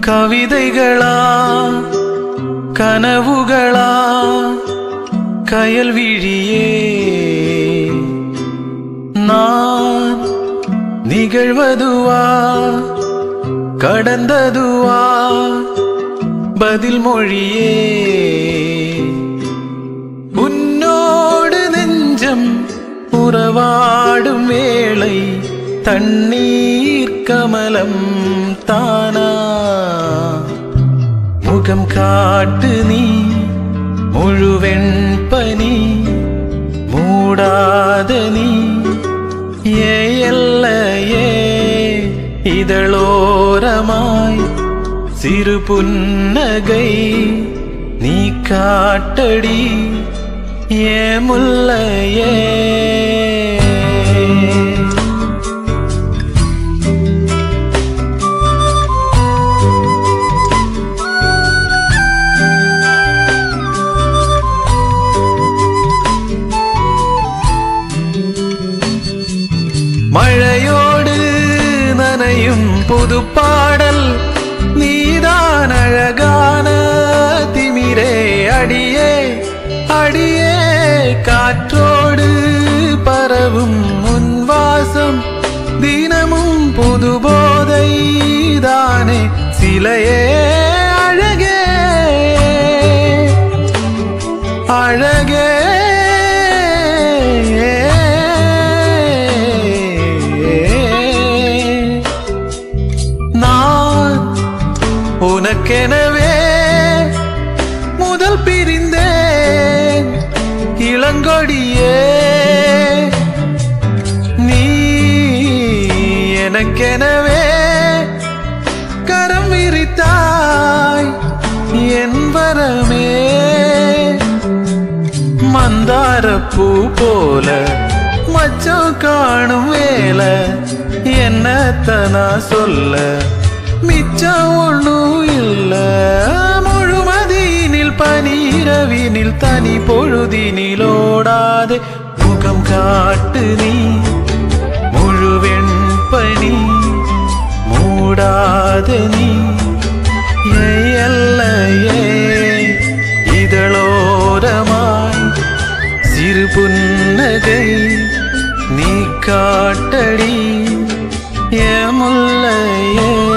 கவிதைகளா கனவுகளா கயல் விழியே நான் நிகழ்வதுவா கடந்ததுவா பதில் மொழியே உன்னோடு நெஞ்சம் உறவாடும் வேளை தண்ணீர் கமலம் தானா முகம் காட்டு நீ முழுவெண் பனி மூடாத நீ ஏ எல்லையே இதழோரமாய் சிறு புன்னகை நீ காட்டடி ஏ முல்லையே மழையோடு நனையும் புது பாடல் நீதான் அழகான திமிரே அடியே அடியே காற்றோடு பரவும் உன் வாசம் தினமும் புது போதை தானே சிலையே அழகே அழகே நான் உனக்கெனவே முதல் பிரிந்தேன் இளங்கொடியே நீ எனக்கெனவே கரம் விரித்தாய் என் வரமே மந்தாரப்பூ போல மச்சம் காணும் வேலை என்னத்தனா சொல்ல மிச்சம் ஒண்ணும் இல்ல முழுமதியினில் பனிரவினில் தனி பொழுதினில் ஓடாதே முகம் காட்டு நீ முழுவெண் பனி மூடாத நீ ஏ எல்லையே இதழோரமாய் சிறு புன்னகை நீ காட்டடி ஏ முல்லையே